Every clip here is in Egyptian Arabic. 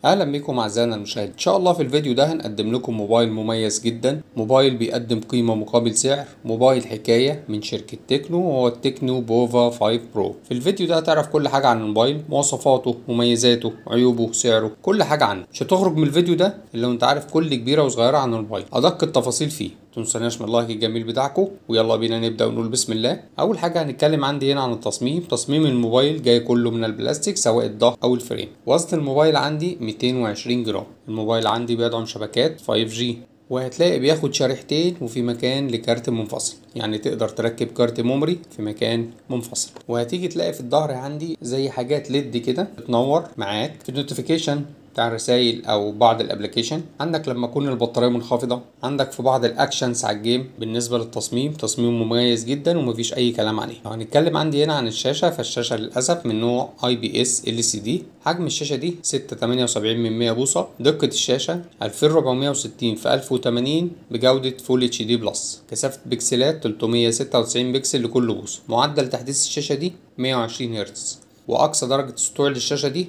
اهلا بكم اعزائنا المشاهد ان شاء الله في الفيديو ده هنقدم لكم موبايل مميز جدا موبايل بيقدم قيمه مقابل سعر موبايل حكايه من شركه تكنو وهو التكنو بوفا 5 برو في الفيديو ده هتعرف كل حاجه عن الموبايل مواصفاته مميزاته عيوبه سعره كل حاجه عنه مش هتخرج من الفيديو ده الا وانت عارف كل كبيره وصغيره عن الموبايل ادق التفاصيل فيه تنسوناش من اللايك الجميل بتاعكم ويلا بينا نبدا ونقول بسم الله اول حاجه هنتكلم عندي هنا عن التصميم تصميم الموبايل جاي كله من البلاستيك سواء الظهر او الفريم وزن الموبايل عندي 220 جرام الموبايل عندي بيدعم شبكات 5G وهتلاقي بياخد شريحتين وفي مكان لكارت منفصل يعني تقدر تركب كارت ميموري في مكان منفصل وهتيجي تلاقي في الظهر عندي زي حاجات ليد كده بتنور معاك في النوتيفيكيشن بتاع الرسايل او بعض الابلكيشن عندك لما تكون البطاريه منخفضه عندك في بعض الاكشنز على الجيم بالنسبه للتصميم تصميم مميز جدا ومفيش اي كلام عليه لو هنتكلم عندي هنا عن الشاشه فالشاشه للاسف من نوع اي بي اس ال سي دي حجم الشاشه دي 6.78 من 100 بوصه دقه الشاشه 2460 في 1080 بجوده فول اتش دي بلس كثافه بكسلات 396 بكسل لكل بوصه معدل تحديث الشاشه دي 120 هرتز واقصى درجه سطوع للشاشه دي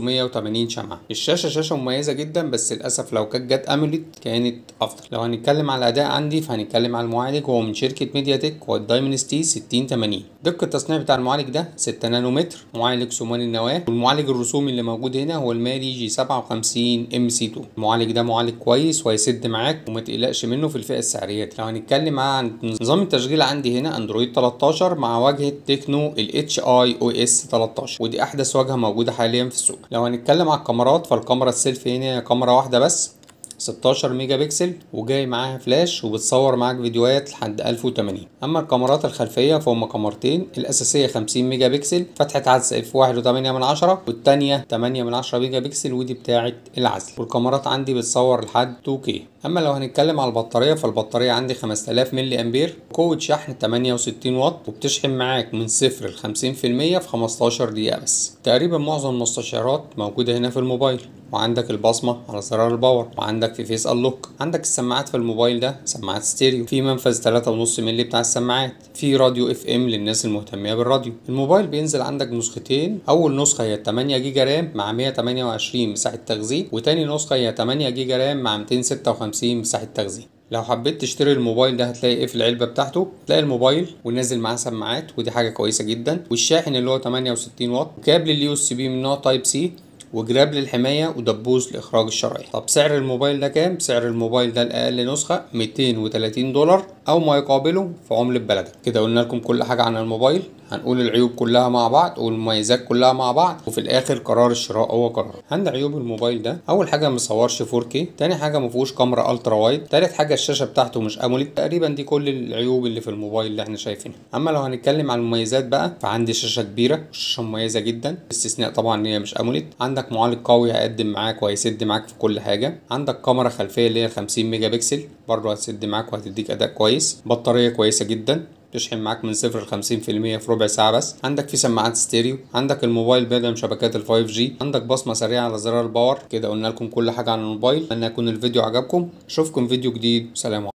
580 شمعه الشاشه شاشه مميزه جدا بس للاسف لو كانت جت اموليد كانت افضل لو هنتكلم على الاداء عندي فهنتكلم على المعالج وهو من شركه ميديا تك هو الدايمنستي 6080 دقه التصنيع بتاع المعالج ده 6 نانومتر معالج ثماني النواه والمعالج الرسومي اللي موجود هنا هو المالي جي 57 ام سي 2 المعالج ده معالج كويس وهيسد معاك وما تقلقش منه في الفئه السعريه لو هنتكلم عن نظام التشغيل عندي هنا اندرويد 13 مع واجهه تكنو الاتش اي او اس 13 ودي احدث واجهه موجوده حاليا في السوق لو هنتكلم على الكاميرات فالكاميرا السيلفي هنا هي كاميرا واحده بس 16 ميجا بكسل وجاي معاها فلاش وبتصور معاك فيديوهات لحد 1080 اما الكاميرات الخلفيه فهم كاميرتين الاساسيه 50 ميجا بكسل فتحه عدسه اف 1.8 من عشرة والتانية 8 من عشرة ميجا بكسل ودي بتاعه العزل والكاميرات عندي بتصور لحد 2K اما لو هنتكلم على البطاريه فالبطاريه عندي 5000 ملي امبير قوه شحن 68 واط وبتشحن معاك من صفر ل 50% في 15 دقيقه بس تقريبا معظم المستشعرات موجوده هنا في الموبايل وعندك البصمة على زرار الباور وعندك في فيس انلوك عندك السماعات في الموبايل ده سماعات ستيريو في منفذ 3.5 مللي بتاع السماعات في راديو اف ام للناس المهتمية بالراديو الموبايل بينزل عندك نسختين اول نسخة هي 8 جيجا رام مع 128 مساحة تخزين وتاني نسخة هي 8 جيجا رام مع 256 مساحة تخزين لو حبيت تشتري الموبايل ده هتلاقي ايه في العلبه بتاعته تلاقي الموبايل ونازل معاه سماعات ودي حاجه كويسه جدا والشاحن اللي هو 68 واط وكابل اليو اس بي من نوع تايب سي وجراب للحماية ودبوس لإخراج الشرايح طب سعر الموبايل ده كام؟ سعر الموبايل ده الأقل نسخة 230 دولار أو ما يقابله في عملة بلدك كده قلنا لكم كل حاجة عن الموبايل هنقول العيوب كلها مع بعض والمميزات كلها مع بعض وفي الاخر قرار الشراء هو قرار عند عيوب الموبايل ده اول حاجه ما بيصورش 4K تاني حاجه ما فيهوش كاميرا الترا وايد تالت حاجه الشاشه بتاعته مش اموليد تقريبا دي كل العيوب اللي في الموبايل اللي احنا شايفينها اما لو هنتكلم عن المميزات بقى فعندي شاشه كبيره شاشه مميزه جدا باستثناء طبعا ان هي مش اموليد عندك معالج قوي هيقدم معاك وهيسد معاك في كل حاجه عندك كاميرا خلفيه اللي هي 50 ميجا بكسل برضه هتسد معاك وهتديك اداء كويس بطاريه كويسه جدا تشحن معاك من صفر ل 50% في ربع ساعة بس عندك في سماعات ستيريو عندك الموبايل بيدعم شبكات ال 5G عندك بصمة سريعة على زرار الباور كده قلنا لكم كل حاجة عن الموبايل أتمنى يكون الفيديو عجبكم أشوفكم فيديو جديد سلام عليكم